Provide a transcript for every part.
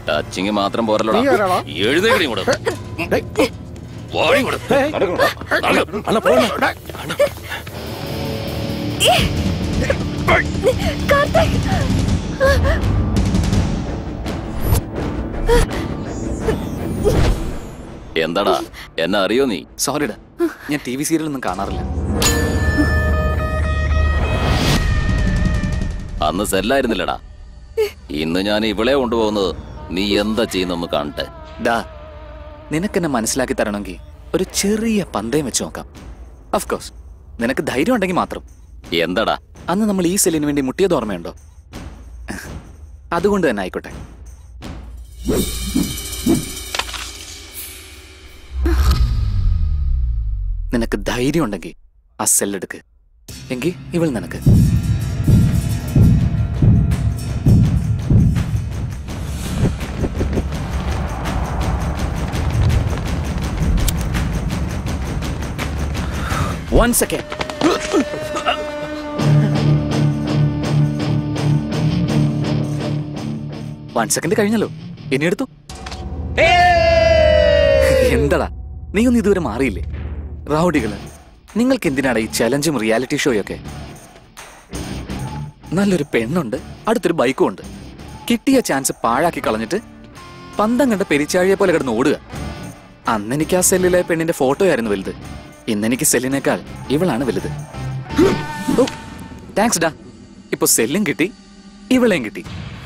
Touching മാത്രം പോരല്ലോടാ നീ ആരാടാ? എഴുതേക്കടി ഇങ്ങോട്ട് വാടി ഇങ്ങോട്ട്. നടക്കണം. നടക്കണം. എന്താടാ എന്നെ അറിയോ നീ സോറിടാ ഞാൻ ടി വി സീരിയലൊന്നും കാണാറില്ല അന്ന് സെല്ലായിരുന്നില്ലടാ ഇന്ന് ഞാൻ ഇവളെ കൊണ്ടുപോകുന്നത് നീ എന്താ ചെയ്യുന്നൊന്ന് കാണട്ടെ ഡാ നിനക്കെന്നെ മനസ്സിലാക്കി തരണമെങ്കിൽ ഒരു ചെറിയ പന്തയം വെച്ച് നോക്കാം ഓഫ് കോഴ്സ് നിനക്ക് ധൈര്യം ഉണ്ടെങ്കിൽ മാത്രം എന്താടാ അന്ന് നമ്മൾ ഈ സെല്ലിന് വേണ്ടി മുട്ടിയത് ഓർമ്മയുണ്ടോ അതുകൊണ്ട് തന്നെ ആയിക്കോട്ടെ നിനക്ക് ധൈര്യം ഉണ്ടെങ്കിൽ ആ സെല്ലെടുക്ക് എങ്കിൽ ഇവൾ നിനക്ക് വൺ സെക്കൻഡ് വൺ സെക്കൻഡ് കഴിഞ്ഞല്ലോ ഇനി എടുത്തു എന്താടാ നീ ഒന്നും ഇതുവരെ മാറിയില്ലേ റൗഡികള് നിങ്ങൾക്ക് എന്തിനാണ് ഈ ചലഞ്ചും റിയാലിറ്റി ഷോയൊക്കെ നല്ലൊരു പെണ്ണുണ്ട് അടുത്തൊരു ബൈക്കും ഉണ്ട് കിട്ടിയ ചാൻസ് പാഴാക്കി കളഞ്ഞിട്ട് പന്തം കണ്ട പെരിച്ചാഴിയെ പോലെ കിടന്ന് ഓടുക അന്നെനിക്ക് ആ സെല്ലിലെ പെണ്ണിന്റെ ഫോട്ടോ ആയിരുന്നു വലുത് ഇന്നെനിക്ക് സെല്ലിനേക്കാൾ ഇവളാണ് വലുത് ഓ താങ്ക്സ് ഡാ ഇപ്പൊ സെല്ലും കിട്ടി ഇവളെയും കിട്ടി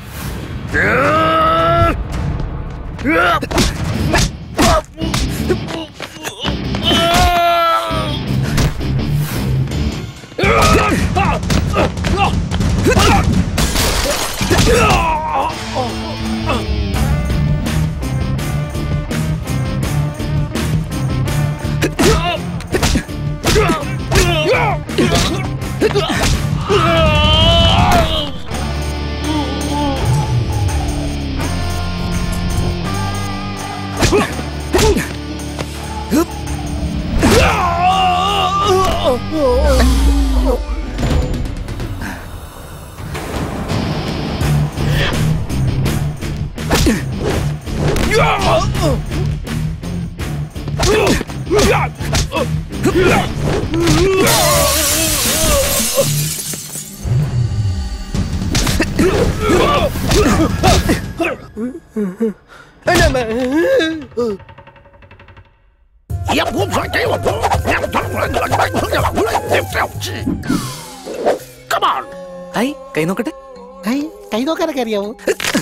ഹൈ കൈ നോക്കട്ടെ കൈ നോക്കാനൊക്കെ അറിയാവോ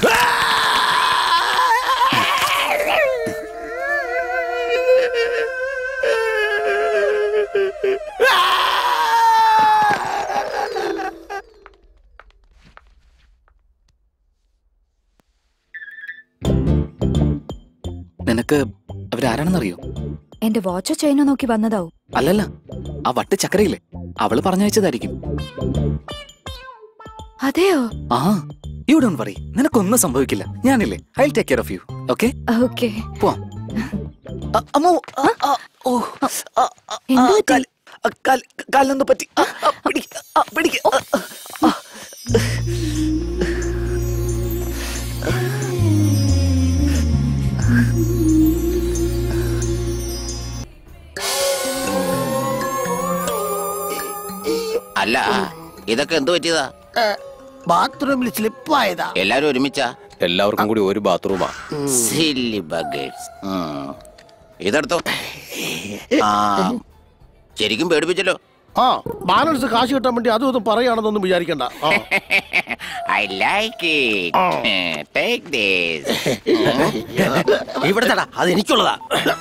നിനക്ക് അവരാരാണെന്നറിയോ എന്റെ വാച്ചോ ചെയിനോ നോക്കി വന്നതാവും അല്ലല്ല ആ വട്ട് ചക്കരയില്ലേ അവള് പറഞ്ഞയച്ചതായിരിക്കും അതെയോ ആ യു ഡോൺ വറി നിനക്കൊന്നും സംഭവിക്കില്ല ഞാനില്ലേ I take care of you okay okay പോവാം അ- അമ്മോ ആ, ആ, ഓ ആ, ആ, ആ, എന്ത് പറ്റി? കാൽ- ആ, കാൽ- കാലിനൊന്ന് പറ്റി ആ, ആ, പിടിക്ക്, ആ, പിടിക്ക്. ആ, ആ, ആ. അല്ല ഇതൊക്കെ എന്ത് പറ്റിയതാ ബാത്റൂമിൽ സ്ലിപ്പായതാ എല്ലാരും ഒരുമിച്ചാ എല്ലാവർക്കും കൂടി ഒരു ബാത്റൂമാ സില്ലി ബഗേഴ്സ് ഇതെടുത്തോ ആ ശരിക്കും പേടിപ്പിച്ചല്ലോ ആ ബാലൻസ് കാശ് കിട്ടാൻ വേണ്ടി അതും ഇതും പറയാണെന്നൊന്നും വിചാരിക്കണ്ട ആ. ഐ ലൈക്ക് ടേക്ക് ദിസ് ഇവിടുത്തെടാ അത് എനിക്കുള്ളതാ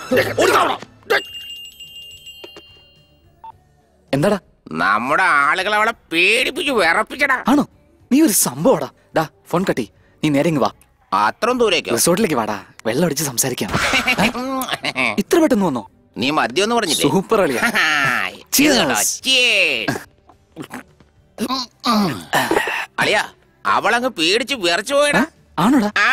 എന്താടാ നമ്മുടെ ആളുകൾ അവളെ പേടിപ്പിച്ചു വിറപ്പിച്ചടാ ആണോ നീ ഒരു സംഭവടാ ഡാ ഫോൺ കട്ടി നീ നേരെ ഇങ്ങ് വാ അത്രയും ദൂരേക്കോ റിസോർട്ടിലേക്ക് വാടാ വെള്ളം അടിച്ച് സംസാരിക്കാം ഇത്ര പെട്ടെന്ന് വന്നോ നീ മദ്യം എന്ന് പറഞ്ഞില്ലേ സൂപ്പർ അളിയാ ഇത് കണ്ടോ? Cheers. അളിയാ അവളങ്ങ് പേടിച്ച് വിറച്ചു പോയടാ ആണോടാ ആ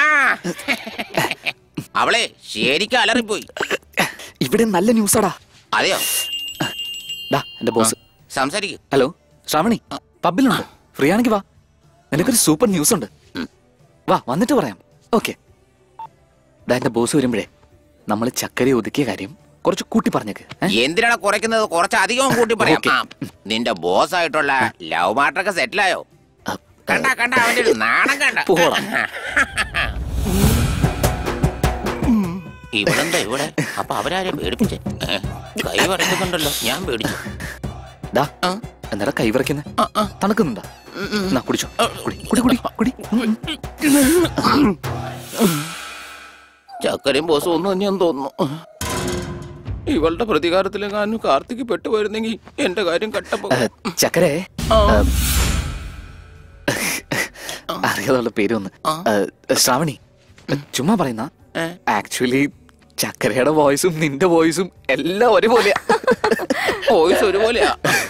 അവളെ ശരിക്കും അലറിപ്പോയി ഇവിടെ നല്ല ന്യൂസാടാ അതെയോ ഡാ എന്റെ ബോസ് സംസാരിക്കും ഹലോ ശ്രാവണി പബ്ബിലുണ്ട് ഫ്രീ ആണെങ്കിൽ വാ നിനക്കൊരു സൂപ്പർ ന്യൂസ് ഉണ്ട് വാ വന്നിട്ട് പറയാം ഓക്കെ ദാ എന്റെ ബോസ് വരുമ്പോഴേ നമ്മൾ ചക്കര ഒതുക്കിയ കാര്യം കുറച്ച് കൂട്ടി പറഞ്ഞേക്ക് ഏ? എന്തിനാണ് കുറയ്ക്കുന്നത് കുറച്ച് അധികം കൂട്ടി പറയാം ഓക്കേ. ആ, നിന്റെ ബോസ് ആയിട്ടുള്ള ലവ് മാറ്ററൊക്കെ സെറ്റിലായോ അ- കണ്ട കണ്ട അവന്റെ ഒരു നാണം കണ്ട പോടാ. ഇവിടെന്താ ഇവിടെ അപ്പൊ അവരാരെ പേടിപ്പിച്ചേ ഏ, കൈ വരയ്ക്കുന്നുണ്ടല്ലോ ഞാൻ പേടിച്ചു ദാ ആ. എന്താ കൈവിറയ്ക്കുന്നെ ആ, ആ. തണുക്കുന്നുണ്ടാ എന്നാ കുടിച്ചോ കുടി കുടി കുടി കുടി ചക്കരയും ബോസും ഒന്നും തന്നെയാന്ന് തോന്നുന്നു ഇവളുടെ പ്രതികാരത്തിലെങ്ങാനും കാർത്തിക് പെട്ടുപോയിരുന്നെങ്കിൽ എന്റെ കാര്യം കട്ടപ്പോ ഏ, ചക്കരെ ആ. അറിയാതുള്ള പേരൊന്ന് ആ. ഏ, ശ്രാവണി ചുമ്മാ പറയുന്ന ഏ? ആക്ച്വലി ചക്കരയുടെ വോയിസും നിന്റെ വോയിസും എല്ലാം ഒരുപോലെയാ വോയിസ് ഒരുപോലെയാ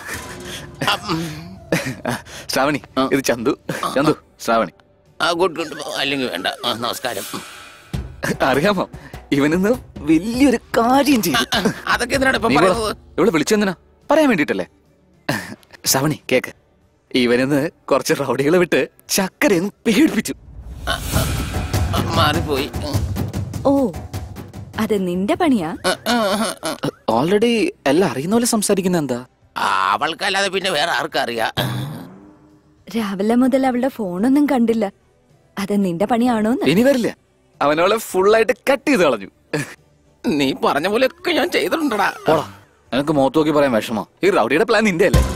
ശ്രാവണി ഇത് ചന്തു ചന്തു ശ്രാവണി ആ ഗുഡ് ഗുഡ് അല്ലെങ്കിൽ വേണ്ട ആ, നമസ്കാരം അറിയാമോ ഇവനിന്ന് വലിയൊരു കാര്യം ചെയ്തു അതൊക്കെ എന്തിനാണ് ഇപ്പൊ നീ പറ. പറയുന്നത് ഇവള് വിളിച്ചെന്തിനാ പറയാൻ വേണ്ടിട്ടല്ലേ ശ്രാവണി കേക്ക് ഇവനിന്ന് കുറച്ച് റൗഡികളെ വിട്ട് ചക്കരയൊന്ന് പേടിപ്പിച്ചു ആ, മാറിപ്പോയി ഉം. ഓ അത് നിന്റെ പണിയാ ആ, ആ, ആ, ആ. ഓൾറെഡി എല്ലാം അറിയുന്ന പോലെ സംസാരിക്കുന്ന എന്താ ആ, അവൾക്കല്ലാതെ പിന്നെ വേറെ ആർക്കറിയാം രാവിലെ മുതൽ അവളുടെ ഫോണൊന്നും കണ്ടില്ല അത് നിന്റെ പണിയാണോന്ന് ഇനി വരില്ല അവനോളെ ഫുള്ളായിട്ട് കട്ട് ചെയ്ത് കളഞ്ഞു നീ പറഞ്ഞ പോലെയൊക്കെ ഞാൻ ചെയ്തിട്ടുണ്ടടാ പോടാ എനിക്ക് മുഖത്ത് നോക്കി പറയാൻ വിഷമോ ഈ റൗഡിയുടെ പ്ലാൻ നിന്റെ അല്ലേ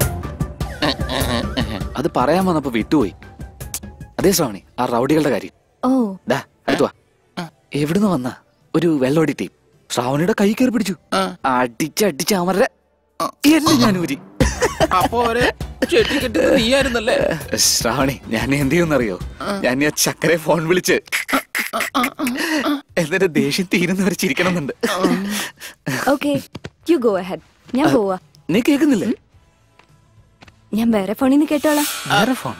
അത് പറയാൻ വന്നപ്പോ വിട്ടുപോയി അതേ ശ്രാവണി ആ റൗഡികളുടെ കാര്യം ഓ ഡാ അടുത്തു വാ എവിടുന്ന് വന്ന ഒരു വെള്ളോടി ടീം ശ്രാവണിയുടെ കൈ കയറി പിടിച്ചു അടിച്ചടിച്ച് അമരുടെ എല്ലാം ഞാൻ ഊരി അപ്പൊ അവരെ ചെട്ടി കെട്ടിയത് നീയായിരുന്നല്ലേ ശ്രാവണി ഞാൻ എന്ത് ചെയ്യുന്നറിയോ ഞാൻ ആ ചക്കരെ ഫോൺ വിളിച്ച് എന്നിട്ട് ദേഷ്യം തീരുന്നവരെ ചിരിക്കണമെന്നുണ്ട് ഓക്കെ യു ഗോ അഹെഡ് ഞാൻ പോവാ നീ കേൾക്കുന്നില്ലേ ഞാൻ വേറെ ഫോണിൽ നിന്ന് കേട്ടോളാം വേറെ ഫോൺ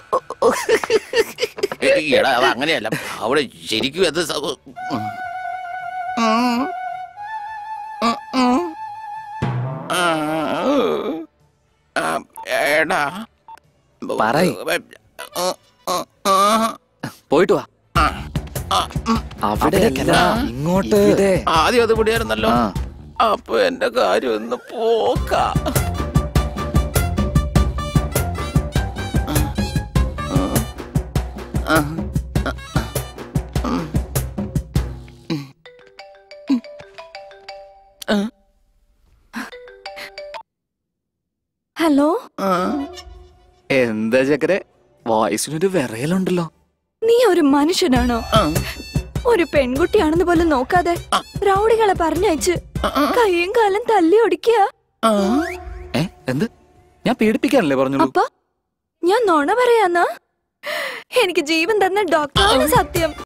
ഏയ്, എടാ അത് അങ്ങനെയല്ല അവിടെ ശരിക്കും അത് സ- ഉം. ഉം. ഉം, ഉം. ആ, ആ, എടാ പറയ്. ഉം, ഉം, ഉം. പോയിട്ട് വാ ആ, ആ, ഉം. അവിടെ അല്ല ഇങ്ങോട്ട് ആദ്യം അത് കൂടിയായിരുന്നല്ലോ ആ അപ്പൊ എന്റെ കാര്യം ഒന്ന് പോക്കാ ഹലോ എന്താ ചക്കരെ വോയിസിനൊരു വിറയലുണ്ടല്ലോ നീ ഒരു മനുഷ്യനാണോ ഒരു പെൺകുട്ടിയാണെന്ന് പോലും നോക്കാതെ റൗഡികളെ പറഞ്ഞയച്ച് കൈയും കാലം തല്ലി ഒടിക്കുക ഏ എന്ത് ഞാൻ പേടിപ്പിക്കാനല്ലേ പറഞ്ഞോളൂ അപ്പ ഞാൻ നുണ പറയാന്നാ എനിക്ക് ജീവൻ തന്ന ഡോക്ടറാണ് സത്യം